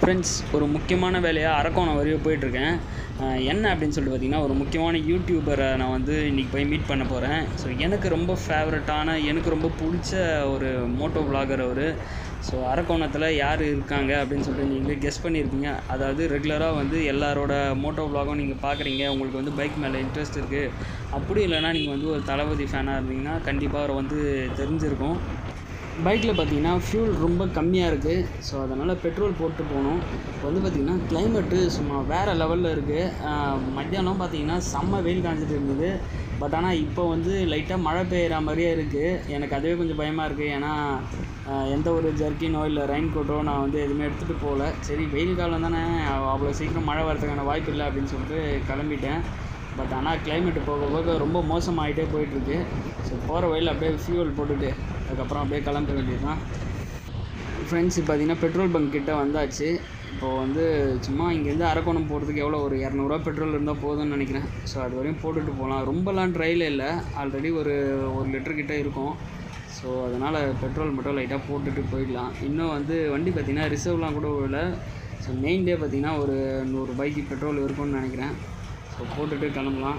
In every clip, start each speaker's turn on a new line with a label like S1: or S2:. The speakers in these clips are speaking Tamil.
S1: ஃப்ரெண்ட்ஸ் ஒரு முக்கியமான வேலையாக அரக்கோணம் வரையும் போயிட்டுருக்கேன் அஹ் என்ன அப்படின்னு சொல்லிட்டு பார்த்தீங்கன்னா ஒரு முக்கியமான யூடியூபரை நான் வந்து இன்றைக்கி போய் மீட் பண்ண போகிறேன் ஸோ எனக்கு ரொம்ப ஃபேவரட்டான எனக்கு ரொம்ப பிடிச்ச ஒரு மோட்டோ vlogger அவர் ஸோ அரக்கோணத்தில் யார் இருக்காங்க அப்படின்னு சொல்லிட்டு நீங்களே கெஸ் பண்ணியிருப்பீங்க அதாவது ரெகுலராக வந்து எல்லாரோட மோட்டோ vlog-ம் நீங்கள் பார்க்குறீங்க உங்களுக்கு வந்து பைக் மேலே இன்ட்ரெஸ்ட் இருக்குது அப்படி இல்லைன்னா நீங்கள் வந்து ஒரு தளபதி ஃபேனாக இருந்தீங்கன்னா கண்டிப்பாக அவரை வந்து தெரிஞ்சிருக்கும் பைக்கில் பார்த்தீங்கன்னா ஃபியூல் ரொம்ப கம்மியாக இருக்குது ஸோ அதனால் பெட்ரோல் போட்டு போகணும் இப்போ வந்து பார்த்திங்கன்னா கிளைமேட்டு சும்மா வேறு லெவலில் இருக்குது மத்தியானம் பார்த்தீங்கன்னா செம்ம வெயில் காஞ்சிட்டு இருந்தது பட் ஆனால் இப்போ வந்து லைட்டாக மழை பெய்கிற மாதிரியே இருக்குது எனக்கு அதுவே கொஞ்சம் பயமாக இருக்குது ஏன்னா ஆஹ் எந்த ஒரு ஜர்க்கினோ இல்லை ரெயின் கோட்டோ நான் வந்து எதுவுமே எடுத்துகிட்டு போகல சரி வெயில் காலம் தானே அவ்வளோ சீக்கிரம் மழை வரதுக்கான வாய்ப்பு இல்லை அப்படின்னு சொல்லிட்டு கிளம்பிட்டேன் பட் ஆனால் கிளைமேட் போக போக ரொம்ப மோசமாகிட்டே போயிட்டுருக்கு ஸோ போகிற வழியில் அப்படியே ஃபியூவல் போட்டுட்டு அதுக்கப்புறம் அப்படியே கிளம்ப வேண்டியது தான் ஃப்ரெண்ட்ஸ் இப்போ பார்த்தீங்கன்னா பெட்ரோல் பங்க் கிட்ட வந்தாச்சு இப்போது வந்து சும்மா இங்கேருந்து அரக்கோணம் போகிறதுக்கு எவ்வளோ ஒரு இரநூறுவா பெட்ரோல் இருந்தால் போதும்னு நினைக்கிறேன் ஸோ அது வரையும் போட்டுட்டு போகலாம் ரொம்பலாம் ட்ரையில் இல்லை ஆல்ரெடி ஒரு ஒரு லிட்டர் கிட்ட இருக்கும் ஸோ அதனால் பெட்ரோல் மட்டும் லைட்டாக போட்டுட்டு போயிடலாம் இன்னும் வந்து வண்டி பார்த்திங்கன்னா ரிசர்வ்லாம் கூட இல்லை ஸோ மெயின் டே பார்த்திங்கன்னா ஒரு நூறுரூபாய்க்கு பெட்ரோல் இருக்கும்னு நினைக்கிறேன் ஸோ போட்டுட்டு கிளம்பலாம்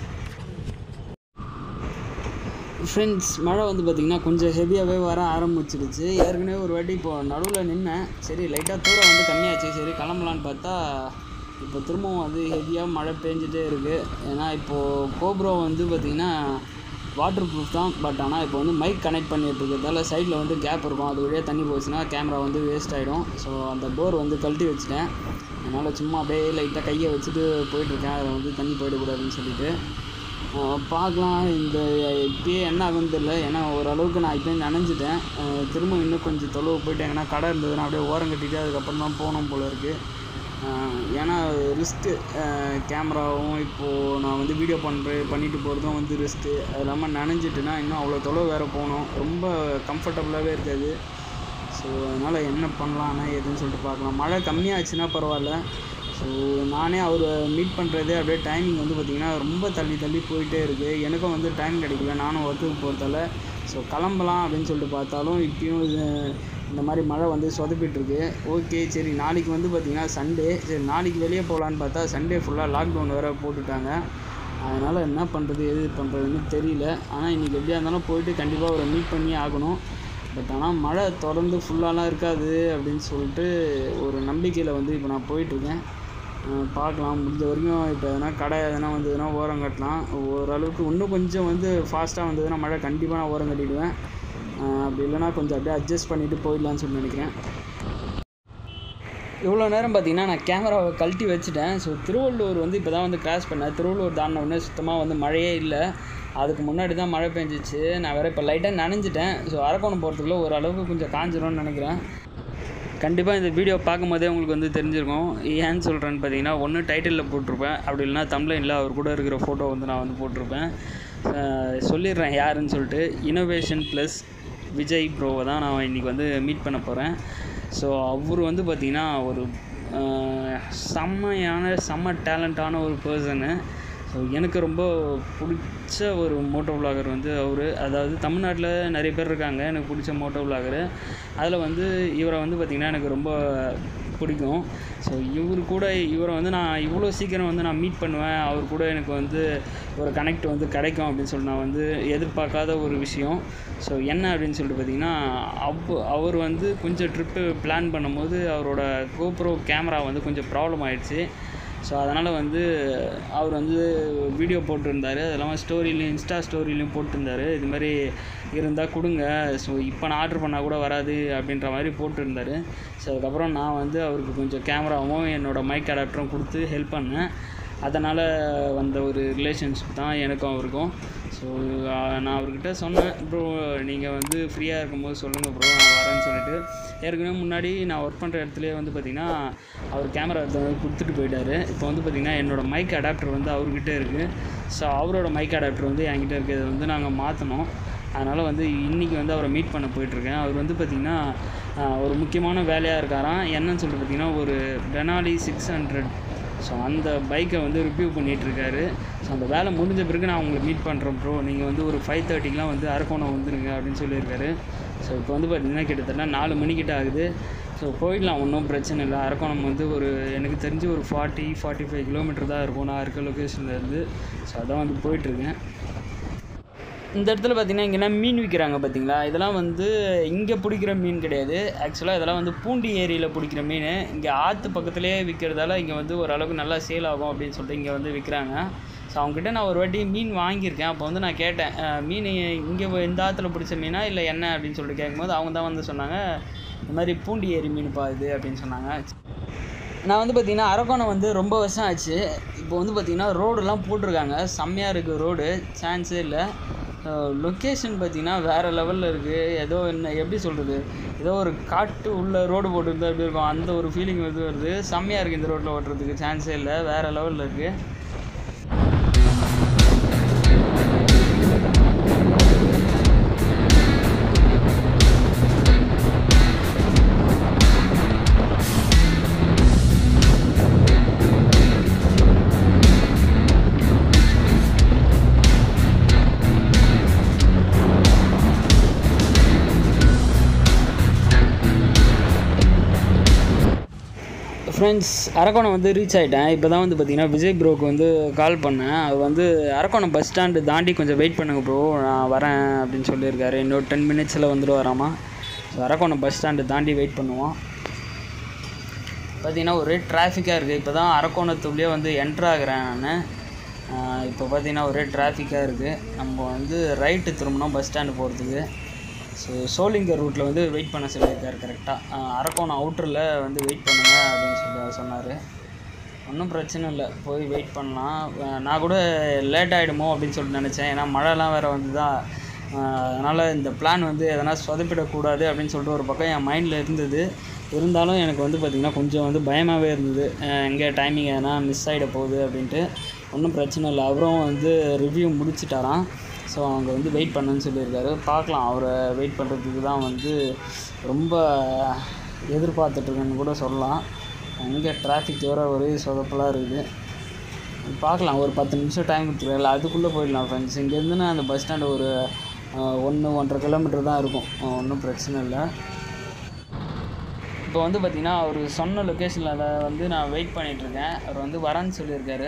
S1: ஃப்ரெண்ட்ஸ் மழை வந்து பார்த்திங்கன்னா கொஞ்சம் ஹெவியாகவே வர ஆரம்பிச்சிடுச்சு ஏற்கனவே ஒரு வாட்டி இப்போ நடுவில் நின்னேன் சரி லைட்டாக தூரம் வந்து கம்மியாச்சு சரி கிளம்பலான்னு பார்த்தா இப்போ திரும்பவும் வந்து ஹெவியாக மழை பெஞ்சிட்டே இருக்குது ஏன்னா இப்போது கோப்ரோ வந்து பார்த்திங்கன்னா வாட்டர் ப்ரூஃப் தான் பட் ஆனால் இப்போ வந்து மைக் கனெக்ட் பண்ணிட்டு இருக்கிறதால சைடில் வந்து கேப் இருக்கும் அது வழியாக தண்ணி போச்சுன்னா கேமரா வந்து வேஸ்ட் ஆகிடும் ஸோ அந்த டோர் வந்து கழட்டி வச்சுட்டேன் அதனால் சும்மா அப்படியே லைட்டாக கையை வச்சுட்டு போயிட்டுருக்கேன் அதில் வந்து தண்ணி போயிடக்கூடாதுன்னு சொல்லிட்டு அஹ் பார்க்கலாம் இந்த இப்பயே என்ன ஆகுன்னு தெரில ஏன்னா ஓரளவுக்கு நான் இப்போயே நனைஞ்சிட்டேன் அஹ் திரும்ப இன்னும் கொஞ்சம் தொலைவு போயிட்டு எங்கன்னா கடை இருந்ததுன்னா அப்படியே ஓரம் கட்டிட்டு அதுக்கப்புறம் தான் போகணும் போல இருக்குது அஹ் ஏன்னா ரிஸ்க்கு கேமராவும் இப்போது நான் வந்து வீடியோ பண்ணுற பண்ணிட்டு போகிறதும் வந்து ரிஸ்க்கு அது இல்லாமல் நனைஞ்சிட்டுனா இன்னும் அவ்வளோ தொலைவு வேறு போகணும் ரொம்ப கம்ஃபர்டபுளாகவே இருக்காது ஸோ அதனால் என்ன பண்ணலான்னா எதுன்னு சொல்லிட்டு பார்க்கலாம் மழை கம்மியாச்சுன்னா பரவாயில்ல ஸோ நானே அவரை மீட் பண்ணுறதே அப்படியே டைமிங் வந்து பார்த்திங்கன்னா ரொம்ப தள்ளி தள்ளி போயிட்டே இருக்குது எனக்கும் வந்து டைம் கிடைக்கல நானும் ஒர்க்குக்கு போகிறதால ஸோ கிளம்பலாம் அப்படின்னு சொல்லிட்டு பார்த்தாலும் இப்பயும் இது இந்த மாதிரி மழை வந்து சொதப்பிட்டுருக்கு ஓகே சரி நாளைக்கு வந்து பார்த்திங்கன்னா சண்டே சரி நாளைக்கு வெளியே போகலான்னு பார்த்தா சண்டே ஃபுல்லாக லாக்டவுன் வேறு போட்டுட்டாங்க அதனால் என்ன பண்ணுறது எது பண்ணுறதுன்னு தெரியல ஆனால் இன்றைக்கி எப்படியா இருந்தாலும் போயிட்டு கண்டிப்பாக அவரை மீட் பண்ணி ஆகணும் பட் ஆனால் மழை தொடர்ந்து ஃபுல்லாலாம் இருக்காது அப்படின்னு சொல்லிட்டு ஒரு நம்பிக்கையில் வந்து இப்போ நான் போயிட்டுருக்கேன் அஹ் பார்க்கலாம் முடிஞ்ச வரைக்கும் இப்போ எதனா கடை எதனா வந்ததுன்னா ஓரம் கட்டலாம் ஓரளவுக்கு இன்னும் கொஞ்சம் வந்து ஃபாஸ்ட்டாக வந்ததுன்னா மழை கண்டிப்பாக நான் ஓரம் கட்டிடுவேன் அஹ் அப்படி இல்லைன்னா கொஞ்சம் அப்படியே அட்ஜஸ்ட் பண்ணிவிட்டு போயிடலான்னு சொல்லி நினைக்கிறேன் இவ்வளோ நேரம் பார்த்தீங்கன்னா நான் கேமராவை கழட்டி வச்சுட்டேன் ஸோ திருவள்ளூர் வந்து இப்போ தான் வந்து கிராஸ் பண்ணேன் திருவள்ளூர் தாண்டின உடனே சுத்தமாக வந்து மழையே இல்லை அதுக்கு முன்னாடி தான் மழை பெஞ்சிச்சு நான் வேறு இப்போ லைட்டாக நனைஞ்சிட்டேன் ஸோ அரக்கோணம் போகிறதுக்குள்ள ஓரளவுக்கு கொஞ்சம் காஞ்சிரும்னு நினைக்கிறேன் கண்டிப்பாக இந்த வீடியோ பார்க்கும்போதே உங்களுக்கு வந்து தெரிஞ்சிருக்கும் ஏன்னு சொல்கிறேன்னு பார்த்தீங்கன்னா ஒன்று டைட்டிலில் போட்டிருப்பேன் அப்படி இல்லைனா தம்ப்ளைனில் அவர் கூட இருக்கிற ஃபோட்டோ வந்து நான் வந்து போட்டிருப்பேன் அஹ் சொல்லிடுறேன் யாருன்னு சொல்லிட்டு இனோவேஷன் ப்ளஸ் விஜய் ப்ரோவை தான் நான் இன்றைக்கி வந்து மீட் பண்ண போகிறேன் ஸோ அவர் வந்து பார்த்திங்கன்னா ஒரு அஹ், செம்மையான செம்ம டேலண்டான ஒரு பர்சனு ஸோ எனக்கு ரொம்ப பிடிச்ச ஒரு மோட்டோ vlogger வந்து அவர் அதாவது தமிழ்நாட்டில் நிறைய பேர் இருக்காங்க எனக்கு பிடிச்ச மோட்டோ vlogger அதில் வந்து இவரை வந்து பார்த்திங்கன்னா எனக்கு ரொம்ப பிடிக்கும் ஸோ இவர் கூட இவரை வந்து நான் இவ்வளோ சீக்கிரம் வந்து நான் மீட் பண்ணுவேன் அவர் கூட எனக்கு வந்து ஒரு கனெக்ட் வந்து கிடைக்கும் அப்படின்னு சொல்லி நான் வந்து எதிர்பார்க்காத ஒரு விஷயம் ஸோ என்ன அப்படின்னு சொல்லிட்டு பார்த்தீங்கன்னா அவ் அவர் வந்து கொஞ்சம் ட்ரிப்பு பிளான் பண்ணும்போது அவரோட கோப்ரோ கேமரா வந்து கொஞ்சம் ப்ராப்ளம் ஆயிடுச்சு ஸோ அதனால் வந்து அவர் வந்து வீடியோ போட்டிருந்தாரு அது இல்லாமல் ஸ்டோரிலையும் இன்ஸ்டா ஸ்டோரிலையும் போட்டிருந்தாரு இது மாதிரி இருந்தால் கொடுங்க ஸோ இப்போ நான் ஆர்டர் பண்ணால் கூட வராது அப்படின்ற மாதிரி போட்டிருந்தாரு ஸோ அதுக்கப்புறம் நான் வந்து அவருக்கு கொஞ்சம் கேமராவும் என்னோடய மைக் அடாப்டரும் கொடுத்து ஹெல்ப் பண்ணேன் அதனால் வந்த ஒரு ரிலேஷன்ஷிப் தான் எனக்கும் அவருக்கும் ஸோ நான் அவர்கிட்ட சொன்னேன் ப்ரோ நீங்கள் வந்து ஃப்ரீயாக இருக்கும்போது சொல்லுங்கள் ப்ரோ நான் வரேன்னு சொல்லிட்டு ஏற்கனவே முன்னாடி நான் ஒர்க் பண்ணுற இடத்துலையே வந்து பார்த்திங்கன்னா அவர் கேமரா எடுத்து வந்து கொடுத்துட்டு போயிட்டாரு இப்போ வந்து பார்த்திங்கன்னா என்னோடய மைக் அடாப்டர் வந்து அவர்கிட்ட இருக்குது ஸோ அவரோட மைக் அடாப்டர் வந்து என்கிட்ட இருக்கிறது வந்து நாங்கள் மாற்றினோம் அதனால் வந்து இன்றைக்கி வந்து அவரை மீட் பண்ண போயிட்டுருக்கேன் அவர் வந்து பார்த்திங்கன்னா ஆஹ், ஒரு முக்கியமான வேலையாக இருக்காராம் என்னன்னு சொல்லிட்டு பார்த்திங்கன்னா ஒரு டெனாலி சிக்ஸ் ஹண்ட்ரட் ஸோ அந்த பைக்கை வந்து ரிவ்யூ பண்ணிகிட்ருக்காரு ஸோ அந்த வேலை முடிஞ்ச பிறகு நான் உங்களை மீட் பண்ணுறேன் ப்ரோ நீங்கள் வந்து ஒரு ஃபைவ் தேர்ட்டிக்கெலாம் வந்து அரக்கோணம் வந்துருங்க அப்படின்னு சொல்லியிருக்காரு ஸோ இப்போ வந்து பார்த்தீங்கன்னா கிட்டத்தட்ட நாலு மணிக்கிட்ட ஆகுது ஸோ போயிடலாம் ஒன்றும் பிரச்சனை இல்லை அரக்கோணம் வந்து ஒரு எனக்கு தெரிஞ்சு ஒரு ஃபார்ட்டி ஃபார்ட்டி ஃபைவ் கிலோமீட்டர் தான் இருக்கும் நான் இருக்க லொக்கேஷன்லேருந்து ஸோ அதான் வந்து போயிட்டுருக்கேன் இந்த இடத்துல பார்த்தீங்கன்னா இங்கேனா மீன் விற்கிறாங்க பார்த்தீங்களா இதெல்லாம் வந்து இங்கே பிடிக்கிற மீன் கிடையாது ஆக்சுவலாக இதெல்லாம் வந்து பூண்டி ஏரியில் பிடிக்கிற மீன் இங்கே ஆற்று பக்கத்துலேயே விற்கிறதால இங்கே வந்து ஓரளவுக்கு நல்லா சேல் ஆகும் அப்படின்னு சொல்லிட்டு இங்கே வந்து விற்கிறாங்க ஸோ அவங்ககிட்ட நான் ஒரு வாட்டி மீன் வாங்கியிருக்கேன் அப்போ வந்து நான் கேட்டேன் அஹ், மீன் இங்கே இந்த ஆற்றுல பிடிச்ச மீனா இல்லை என்ன அப்படின்னு சொல்லிட்டு கேட்கும்போது அவங்க தான் வந்து சொன்னாங்க இந்த மாதிரி பூண்டி ஏரி மீன்ப்பா இது அப்படின்னு சொன்னாங்க நான் வந்து பார்த்திங்கன்னா அரக்கோணம் வந்து ரொம்ப வருஷம் ஆச்சு இப்போ வந்து பார்த்திங்கன்னா ரோடெல்லாம் போட்டிருக்காங்க செம்மையாக இருக்குது ரோடு சான்ஸே இல்லை லொக்கேஷன் பார்த்திங்கன்னா வேறு லெவலில் இருக்குது ஏதோ என்ன எப்படி சொல்கிறது ஏதோ ஒரு காட்டு உள்ள ரோடு போட்டுருந்தா எப்படி இருக்கும் அந்த ஒரு ஃபீலிங் வந்து வருது செம்மையாக இருக்குது இந்த ரோட்டில் ஓட்டுறதுக்கு சான்ஸே இல்லை வேறு லெவலில் இருக்குது ஃப்ரெண்ட்ஸ் அரக்கோணம் வந்து ரீச் ஆகிட்டேன் இப்போ தான் வந்து பார்த்தீங்கன்னா விஜய் ப்ரோக்கு வந்து கால் பண்ணேன் அவர் வந்து அரக்கோணம் பஸ் ஸ்டாண்டு தாண்டி கொஞ்சம் வெயிட் பண்ணுங்க ப்ரோ நான் வரேன் அப்படின்னு சொல்லியிருக்காரு இன்னொரு டென் மினிட்ஸில் வந்துட்டு வராமா ஸோ அரக்கோணம் பஸ் ஸ்டாண்டு தாண்டி வெயிட் பண்ணுவோம் பார்த்தீங்கன்னா ஒரே டிராஃபிக்காக இருக்குது இப்போ தான் அரக்கோணத்துக்குள்ளேயே வந்து என்ட்ரு ஆகிறேன் நான் இப்போ பார்த்தீங்கன்னா ஒரே டிராஃபிக்காக இருக்குது நம்ம வந்து ரைட்டு திரும்பணும் பஸ் ஸ்டாண்டு போகிறதுக்கு ஸோ சோளிங்கர் ரூட்டில் வந்து வெயிட் பண்ண சொல்லியிருக்காரு கரெக்டாக அரக்கோணம் அவுட்டரில் வந்து வெயிட் பண்ணுங்க அப்படின்னு சொல்லி சொன்னார் ஒன்றும் பிரச்சனை இல்லை போய் வெயிட் பண்ணலாம் அஹ் நான் கூட லேட் ஆகிடுமோ அப்படின்னு சொல்லிட்டு நினச்சேன் ஏன்னா மழைலாம் வேறு வந்துதா அதனால் இந்த பிளான் வந்து எதனா சொதப்பிடக்கூடாது அப்படின்னு சொல்லிட்டு ஒரு பக்கம் என் மைண்டில் இருந்தது இருந்தாலும் எனக்கு வந்து பார்த்திங்கன்னா கொஞ்சம் வந்து பயமாகவே இருந்தது அஹ் எங்கே டைமிங் எதனா மிஸ் ஆகிட போகுது அப்படின்ட்டு ஒன்றும் பிரச்சனை இல்லை அவரும் வந்து ரிவ்யூ முடிச்சிட்டாராம் ஸோ அவங்க வந்து வெயிட் பண்ணுன்னு சொல்லியிருக்காரு பார்க்கலாம் அவரை வெயிட் பண்ணுறதுக்கு தான் வந்து ரொம்ப எதிர்பார்த்துட்ருக்கேன்னு கூட சொல்லலாம் அங்கே டிராஃபிக் வேறு ஒரே சொதப்பலாக இருக்குது பார்க்கலாம் ஒரு பத்து நிமிஷம் டைம் கொடுத்துருக்கல அதுக்குள்ளே போயிடலாம் ஃப்ரெண்ட்ஸ் இங்கேருந்து நான் அந்த பஸ் ஸ்டாண்டு ஒரு ஒன்று ஒன்றரை கிலோமீட்டர் தான் இருக்கும் ஒன்றும் பிரச்சனை இல்லை இப்போ வந்து பார்த்திங்கன்னா அவர் சொன்ன லொக்கேஷனில் வந்து நான் வெயிட் பண்ணிகிட்ருக்கேன் அவர் வந்து வரேன்னு சொல்லியிருக்காரு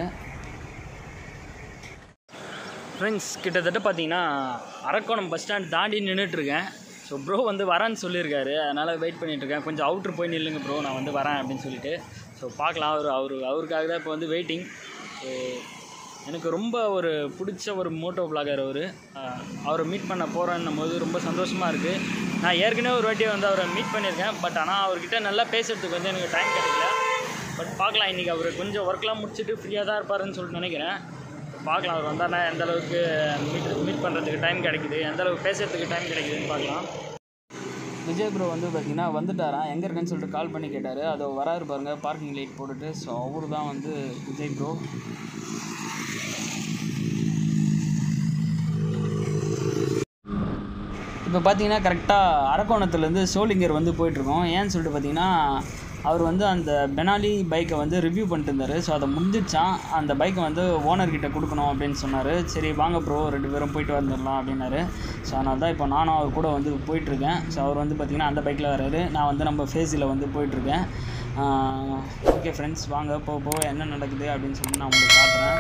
S1: ஃப்ரெண்ட்ஸ் கிட்டத்தட்ட பார்த்தீங்கன்னா அரக்கோணம் பஸ் ஸ்டாண்ட் தாண்டி நின்றுட்டுருக்கேன் ஸோ ப்ரோ வந்து வரேன்னு சொல்லியிருக்காரு அதனால் வெயிட் பண்ணிகிட்ருக்கேன் கொஞ்சம் அவுட்ரு போய் நில்லுங்க ப்ரோ நான் வந்து வரேன் அப்படின்னு சொல்லிட்டு ஸோ பார்க்கலாம் அவர் அவர் அவருக்காக தான் இப்போ வந்து வெயிட்டிங் ஸோ எனக்கு ரொம்ப ஒரு பிடிச்ச ஒரு மோட்டோ பிளாகர் அவர் அவரை மீட் பண்ண போகிறேன்னும் போது ரொம்ப சந்தோஷமாக இருக்குது நான் ஏற்கனவே ஒரு வாட்டி வந்து அவரை மீட் பண்ணியிருக்கேன் பட் ஆனால் அவர்கிட்ட நல்லா பேசுகிறதுக்கு வந்து எனக்கு டைம் கிடைக்கல பட் பார்க்கலாம் இன்றைக்கி அவர் கொஞ்சம் ஒர்க்லாம் முடிச்சுட்டு ஃப்ரீயாக தான் இருப்பாருன்னு சொல்லிட்டு நினைக்கிறேன் பார்க்கலாம் அவர் வந்தாருன்னா எந்த அளவுக்கு மீட் மீட் பண்ணுறதுக்கு டைம் கிடைக்குது எந்த அளவுக்கு பேசுறதுக்கு டைம் கிடைக்குதுன்னு பார்க்கலாம் விஜய் ப்ரோ வந்து பார்த்தீங்கன்னா வந்துட்டாராம் எங்கே இருக்கேன்னு சொல்லிட்டு கால் பண்ணி கேட்டார் அதை வராரு பாருங்க பார்க்கிங் லைட் போட்டுட்டு ஸோ அவரு தான் வந்து விஜய் ப்ரோ இப்போ பார்த்தீங்கன்னா கரெக்டாக அரக்கோணத்துலேருந்து சோளிங்கர் வந்து போயிட்டுருக்கோம் ஏன்னு சொல்லிட்டு பார்த்தீங்கன்னா அவர் வந்து அந்த பெனாலி பைக்கை வந்து ரிவ்யூ பண்ணிட்டு இருந்தார் ஸோ அதை முடிஞ்சிச்சான் அந்த பைக்கை வந்து ஓனர்கிட்ட கொடுக்கணும் அப்படின்னு சொன்னார் சரி வாங்க ப்ரோ ரெண்டு பேரும் போயிட்டு வந்துடலாம் அப்படின்னாரு ஸோ அதனால தான் இப்போ நானும் அவர் கூட வந்து போயிட்டுருக்கேன் ஸோ அவர் வந்து பார்த்திங்கன்னா அந்த பைக்கில் வராரு நான் வந்து நம்ம ஃபேஸில் வந்து போயிட்டுருக்கேன் ஓகே ஃப்ரெண்ட்ஸ் வாங்க போக போக என்ன நடக்குது அப்படின்னு சொல்லிட்டு நான் உங்களுக்கு காட்டுறேன்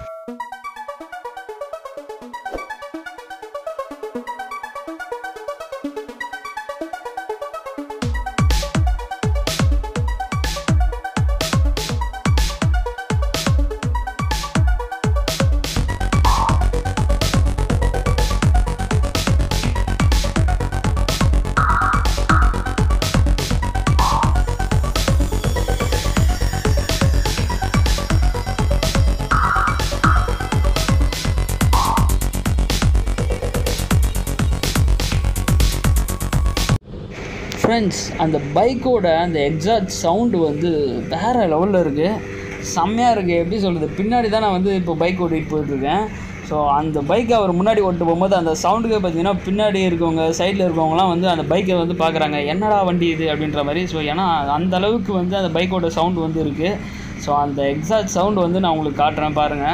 S1: ஃப்ரெண்ட்ஸ் அந்த பைக்கோட அந்த எக்ஸாக்ட் சவுண்டு வந்து வேறு லெவலில் இருக்குது செம்மையாக இருக்குது எப்படி சொல்கிறது பின்னாடி தான் நான் வந்து இப்போ பைக் ஓட்டிகிட்டு போயிட்டுருக்கேன் ஸோ அந்த பைக்கை அவர் முன்னாடி ஓட்டு போகும்போது அந்த சவுண்டுக்கே பார்த்தீங்கன்னா பின்னாடி இருக்கவங்க சைடில் இருக்கவங்கலாம் வந்து அந்த பைக்கை வந்து பார்க்குறாங்க என்னடா வண்டி இது அப்படின்ற மாதிரி ஸோ ஏன்னா அந்த அளவுக்கு வந்து அந்த பைக்கோட சவுண்டு வந்து இருக்குது ஸோ அந்த எக்ஸாக்ட் சவுண்டு வந்து நான் உங்களுக்கு காட்டுறேன் பாருங்கள்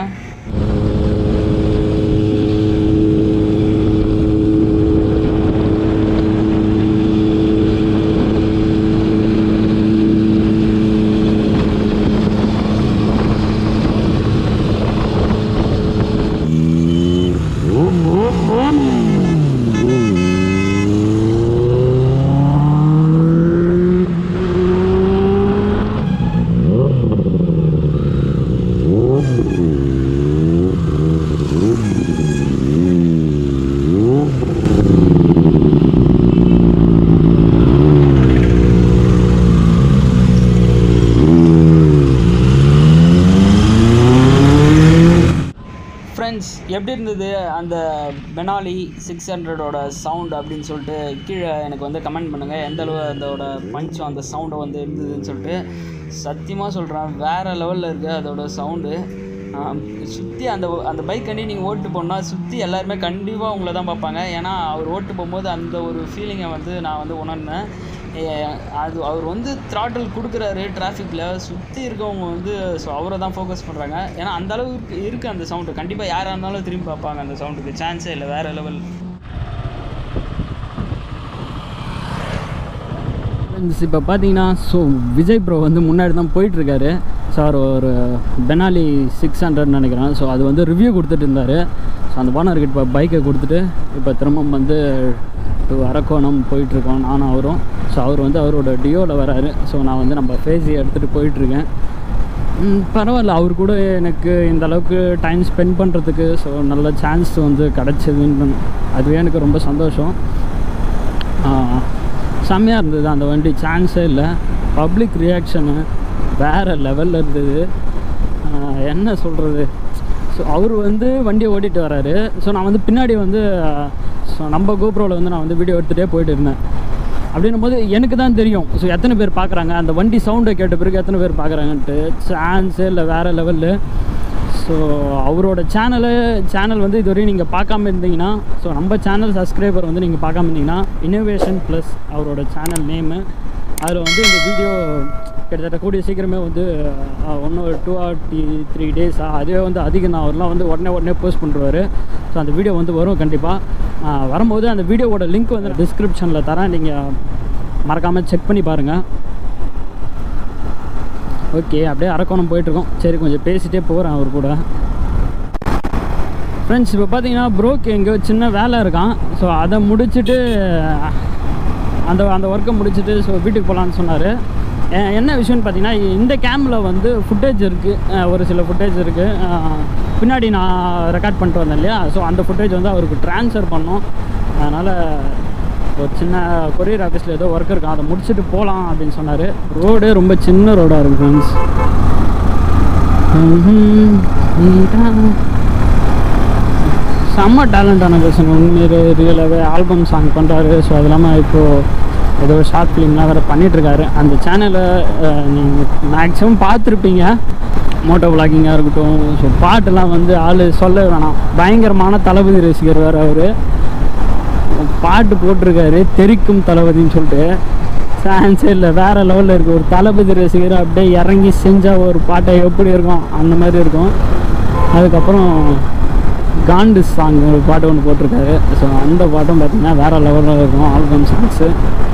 S1: எப்படி இருந்தது அந்த பெனாலி சிக்ஸ் ஹண்ட்ரடோட சவுண்ட் அப்படின்னு சொல்லிட்டு கீழே எனக்கு வந்து கமெண்ட் பண்ணுங்கள் எந்த அளவு அதோட பஞ்சும் அந்த சவுண்டை வந்து இருந்ததுன்னு சொல்லிட்டு சத்தியமாக சொல்கிறேன் வேறு லெவலில் இருக்குது அதோட சவுண்டு சுற்றி அந்த அந்த பைக் கண்டி நீங்கள் ஓட்டு போனால் சுற்றி எல்லாருமே கண்டிப்பாக உங்களை தான் பார்ப்பாங்க ஏன்னா அவர் ஓட்டு போகும்போது அந்த ஒரு ஃபீலிங்கை வந்து நான் வந்து உணர்ந்தேன் ஏ, அது அவர் வந்து த்ராட்டில் கொடுக்குறாரு டிராஃபிக்கில் சுற்றி இருக்கவங்க வந்து ஸோ அவரை தான் ஃபோக்கஸ் பண்ணுறாங்க ஏன்னா அந்த அளவுக்கு இருக்குது அந்த சவுண்டு கண்டிப்பாக யாராக இருந்தாலும் திரும்பி பார்ப்பாங்க அந்த சவுண்டுக்கு சான்ஸே இல்லை வேறு லெவல் ஃப்ரெண்ட்ஸ் இப்போ பார்த்தீங்கன்னா ஸோ விஜய் ப்ரோ வந்து முன்னாடி தான் போயிட்டுருக்காரு சார் ஒரு பெனாலி சிக்ஸ் ஹண்ட்ரட் நினைக்கிறேன் ஸோ அது வந்து ரிவ்யூ கொடுத்துட்டு இருந்தார் ஸோ அந்த ஓனர்கிட்ட இப்போ பைக்கை கொடுத்துட்டு இப்போ திரும்ப வந்து டு அரக்கோணம் போயிட்டுருக்கோம் நானும் அவரும் ஸோ அவர் வந்து அவரோட டியோவில் வராரு ஸோ நான் வந்து நம்ம ஃபேஸி எடுத்துகிட்டு போயிட்டுருக்கேன் ம், பரவாயில்ல அவர் கூட எனக்கு இந்த அளவுக்கு டைம் ஸ்பெண்ட் பண்ணுறதுக்கு ஸோ நல்ல சான்ஸ் வந்து கிடச்சிதுன்னு அதுவே எனக்கு ரொம்ப சந்தோஷம் ஆ, செம்மையாக இருந்தது அந்த வண்டி சான்ஸே இல்லை பப்ளிக் ரியாக்ஷனு வேறு லெவலில் இருந்தது ஆ, என்ன சொல்கிறது ஸோ அவர் வந்து வண்டியை ஓட்டிகிட்டு வராரு ஸோ நான் வந்து பின்னாடி வந்து ஸோ நம்ம கோப்ரோவில் வந்து நான் வந்து வீடியோ எடுத்துகிட்டே போயிட்டு இருந்தேன் அப்படின்னும் போது எனக்கு தான் தெரியும் ஸோ எத்தனை பேர் பார்க்குறாங்க அந்த வண்டி சவுண்டை கேட்ட பிறகு எத்தனை பேர் பார்க்குறாங்கன்ட்டு சான்ஸே இல்லை வேறு லெவலில் ஸோ அவரோட சேனலு சேனல் வந்து இதுவரையும் நீங்கள் பார்க்காம இருந்தீங்கன்னா ஸோ நம்ம சேனல் சப்ஸ்கிரைபர் வந்து நீங்கள் பார்க்காம இருந்தீங்கன்னா இன்னோவேஷன் ப்ளஸ் அவரோட சேனல் நேமு அதில் வந்து இந்த வீடியோ கிட்டத்தட்ட கூடிய சீக்கிரமே வந்து ஒன்று டூ ஆர் டி த்ரீ டேஸாக அதுவே வந்து அதிகம் நான் அவர்லாம் வந்து உடனே உடனே போஸ்ட் பண்ணுறாரு ஸோ அந்த வீடியோ வந்து வரும் கண்டிப்பாக வரும்போது அந்த வீடியோவோட லிங்க் வந்து டிஸ்கிரிப்ஷனில் தரேன் நீங்கள் மறக்காமல் செக் பண்ணி பாருங்கள் ஓகே அப்படியே அரக்கோணம் போயிட்டுருக்கோம் சரி கொஞ்சம் பேசிகிட்டே போகிறேன் அவர் கூட ஃப்ரெண்ட்ஸ் இப்போ பார்த்தீங்கன்னா ப்ரோக்கு எங்கேயோ சின்ன வேலை இருக்கான் ஸோ அதை முடிச்சுட்டு அந்த அந்த ஒர்க்கை முடிச்சுட்டு ஸோ வீட்டுக்கு போகலான்னு சொன்னார் என்ன விஷயம்னு பார்த்தீங்கன்னா இந்த கேமில் வந்து ஃபுட்டேஜ் இருக்குது ஒரு சில ஃபுட்டேஜ் இருக்குது பின்னாடி நான் ரெக்கார்ட் பண்ணிட்டு வந்தேன் இல்லையா ஸோ அந்த ஃபுட்டேஜ் வந்து அவருக்கு ட்ரான்ஸ்ஃபர் பண்ணோம் அதனால் ஒரு சின்ன கொரியர் ஆஃபீஸில் ஏதோ ஒர்க் இருக்கும் அதை முடிச்சுட்டு போகலாம் அப்படின்னு சொன்னார் ரோடு ரொம்ப சின்ன ரோடாக இருக்குது ஃப்ரெண்ட்ஸ் செம்ம டேலண்டான பர்சன் உண்மையிலே ரியலாகவே ஆல்பம் சாங் பண்ணுறாரு ஸோ அது இல்லாமல் இப்போது ஏதோ ஷார்ட் ஃபிலிம்லாம் வேறு பண்ணிகிட்ருக்காரு அந்த சேனலை நீங்கள் மேக்ஸிமம் பார்த்துருப்பீங்க மோட்டோ விளாகிங்காக இருக்கட்டும் ஸோ பாட்டெல்லாம் வந்து ஆள் சொல்ல வேணாம் பயங்கரமான தளபதி ரசிகர் வேறு அவர் பாட்டு போட்டிருக்காரு தெரிக்கும் தளபதின்னு சொல்லிட்டு சான்ஸே இல்லை வேறு லெவலில் இருக்குது ஒரு தளபதி ரசிகர் அப்படியே இறங்கி செஞ்சால் ஒரு பாட்டை எப்படி இருக்கும் அந்த மாதிரி இருக்கும் அதுக்கப்புறம் காண்டு சாங் ஒரு பாட்டு ஒன்று போட்டிருக்காரு ஸோ அந்த பாட்டும் பார்த்தீங்கன்னா வேறு லெவலில் இருக்கும் ஆல்பம் சாங்ஸு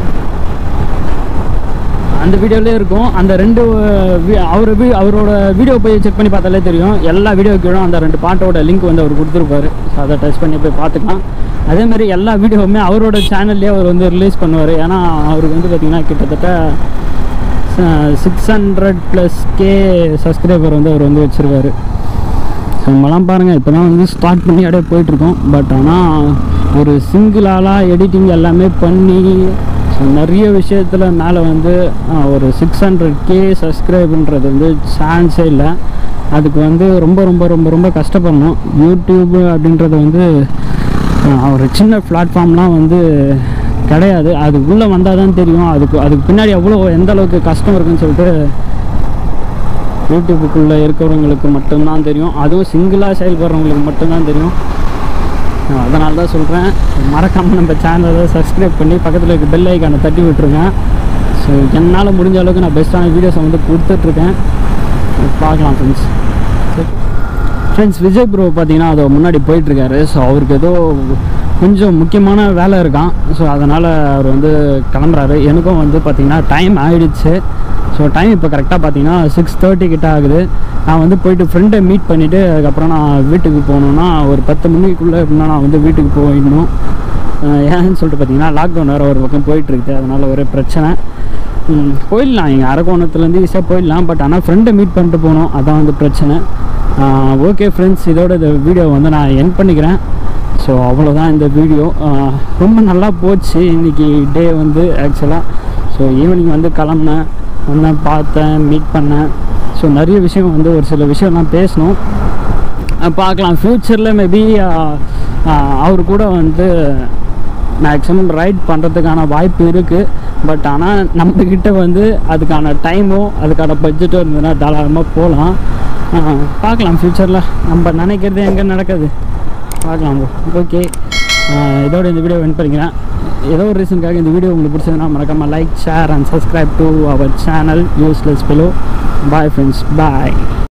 S1: அந்த வீடியோலேயே இருக்கும் அந்த ரெண்டு வி- அவர் வி- அவரோட வீடியோ போய் செக் பண்ணி பார்த்தாலே தெரியும் எல்லா வீடியோ கீழே அந்த ரெண்டு பாட்டோட லிங்க் வந்து அவர் கொடுத்துருப்பாரு ஸோ அதை டச் பண்ணி போய் பார்த்துக்கலாம் அதே மாதிரி எல்லா வீடியோவுமே அவரோட சேனல்லே அவர் வந்து ரிலீஸ் பண்ணுவார் ஏன்னா அவருக்கு வந்து பார்த்திங்கன்னா கிட்டத்தட்ட six hundred plus K subscriber வந்து அவர் வந்து வச்சுருக்காரு ஸோ நம்மலாம் பாருங்கள் இப்போ தான் வந்து ஸ்டார்ட் பண்ணி அப்படியே போயிட்டுருக்கோம் பட் ஆனால் ஒரு சிங்கிள் ஆளாக எடிட்டிங் எல்லாமே பண்ணி ஸோ நிறைய விஷயத்தில் மேலே வந்து ஆஹ், ஒரு சிக்ஸ் ஹண்ட்ரட் கே சப்ஸ்கிரைப்ன்றது வந்து சான்ஸே இல்லை அதுக்கு வந்து ரொம்ப ரொம்ப ரொம்ப ரொம்ப கஷ்டப்படணும் யூடியூப் அப்படின்றது வந்து ஆஹ், ஒரு சின்ன பிளாட்ஃபார்ம்லாம் வந்து கிடையாது அதுக்குள்ளே வந்தால் தான் தெரியும் அதுக்கு அதுக்கு பின்னாடி எவ்வளோ எந்த அளவுக்கு கஷ்டம் இருக்குன்னு சொல்லிட்டு யூடியூப்புக்குள்ளே இருக்கிறவங்களுக்கு மட்டும்தான் தெரியும் அதுவும் சிங்கிளாக செயல்படுறவங்களுக்கு மட்டும்தான் தெரியும் அதனால தான் சொல்கிறேன் மறக்காமல் நம்ம சேனலை சப்ஸ்கிரைப் பண்ணி பக்கத்தில் இருக்க பெல் ஐக்கானை தட்டி விட்டுருங்க ஸோ என்னால் முடிஞ்ச அளவுக்கு நான் பெஸ்ட்டான வீடியோஸை வந்து கொடுத்துட்ருக்கேன் பார்க்கலாம் ஃப்ரெண்ட்ஸ் ஃப்ரெண்ட்ஸ் விஜய் ப்ரோ பார்த்தீங்கன்னா அது முன்னாடி போயிட்டுருக்காரு ஸோ அவருக்கு ஏதோ கொஞ்சம் முக்கியமான வேலை இருக்கான் ஸோ அதனால் அவர் வந்து கிளம்புறாரு எனக்கும் வந்து பார்த்திங்கன்னா டைம் ஆயிடுச்சு ஸோ டைம் இப்போ கரெக்டாக பார்த்தீங்கன்னா சிக்ஸ் தேர்ட்டி கிட்ட ஆகுது நான் வந்து போயிட்டு ஃப்ரெண்டை மீட் பண்ணிவிட்டு அதுக்கப்புறம் நான் வீட்டுக்கு போகணுன்னா ஒரு பத்து மணிக்குள்ளே எப்படின்னா நான் வந்து வீட்டுக்கு போயிடணும் அஹ் ஏன்னு சொல்லிட்டு பார்த்தீங்கன்னா லாக்டவுன் வேறு ஒரு பக்கம் போயிட்டுருக்குது அதனால் ஒரே பிரச்சனை ம், போயிடலாம் இங்கே அரக்கோணத்துலேருந்து ஈஸியாக போயிடலாம் பட் ஆனால் ஃப்ரெண்டை மீட் பண்ணிட்டு போகணும் அதான் வந்து பிரச்சனை ஓகே ஃப்ரெண்ட்ஸ் இதோட இந்த வீடியோ வந்து நான் என் பண்ணிக்கிறேன் ஸோ அவ்வளோதான் இந்த வீடியோ ரொம்ப நல்லா போச்சு இன்றைக்கி டே வந்து ஆக்சுவலாக ஸோ ஈவினிங் வந்து கிளம்புனேன் வந்தேன் பார்த்தேன் மீட் பண்ணேன் ஸோ நிறைய விஷயம் வந்து ஒரு சில விஷயம்லாம் பேசணும்
S2: அஹ் பார்க்கலாம் ஃப்யூச்சரில் மேபி அவர் கூட வந்து மேக்ஸிமம் ரைட் பண்ணுறதுக்கான வாய்ப்பு இருக்குது பட் ஆனால் நம்மக்கிட்ட வந்து அதுக்கான டைமும் அதுக்கான பட்ஜெட்டும் இருந்ததுன்னா தாராளமாக போகலாம் பார்க்கலாம் ஃப்யூச்சரில் நம்ம நினைக்கிறது எங்கே நடக்குது பார்க்கலாம் ஓகே இதோட இந்த வீடியோ வென் பண்ணிக்கிறேன் ஏதோ ஒரு ரீசனுக்காக இந்த வீடியோ உங்களுக்கு பிடிச்சதுன்னா மறக்காமல் like share and subscribe to அவர் channel useless below bye friends பாய்